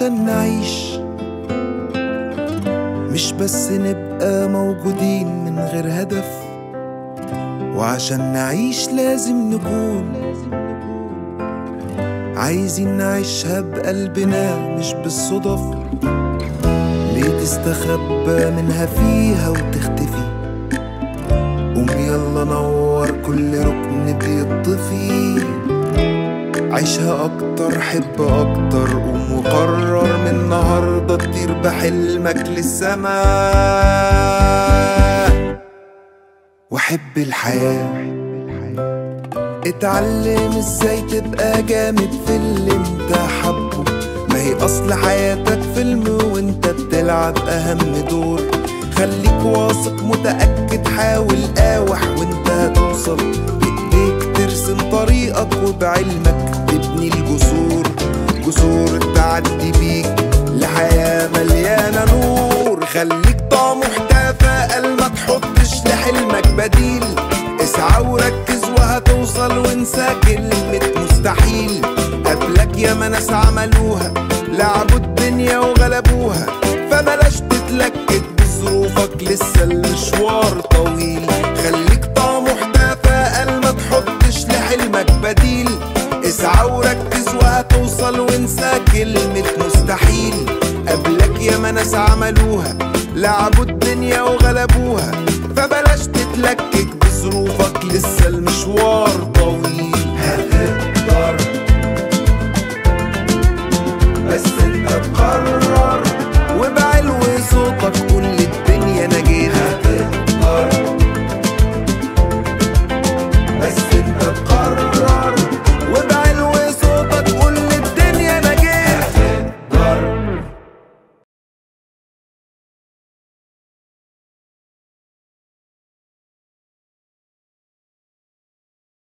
عشان نعيش مش بس نبقى موجودين من غير هدف وعشان نعيش لازم نكون عايزين نعيشها بقلبنا مش بالصدف ليه تستخبى منها فيها وتختفي قوم يلا نور كل ركن بيطفي عيشها اكتر حب اكتر قوم وقرر من النهارده تطير بحلمك للسماء وحب الحياه اتعلم ازاي تبقى جامد في اللي انت حبه ما هي اصل حياتك فيلم وانت بتلعب اهم دور خليك واثق متأكد حاول قاوح وانت هتوصل بايديك ترسم طريقك وبعلمك تبني الجسور جسور تعدي بيك لحياة مليانة نور خليك طموح تفائل ما تحطش لحلمك بديل اسعى وركز وهتوصل وانسى كلمة مستحيل قبلك ياما ناس عملوها لعبوا الدنيا وغلبوها فبلاش تتلكك بظروفك لسه المشوار طويل خليك طموح تفائل ما تحطش لحلمك بديل اسعى وركز وهتوصل وانسى كلمة مستحيل قبلك ياما ناس عملوها لعبوا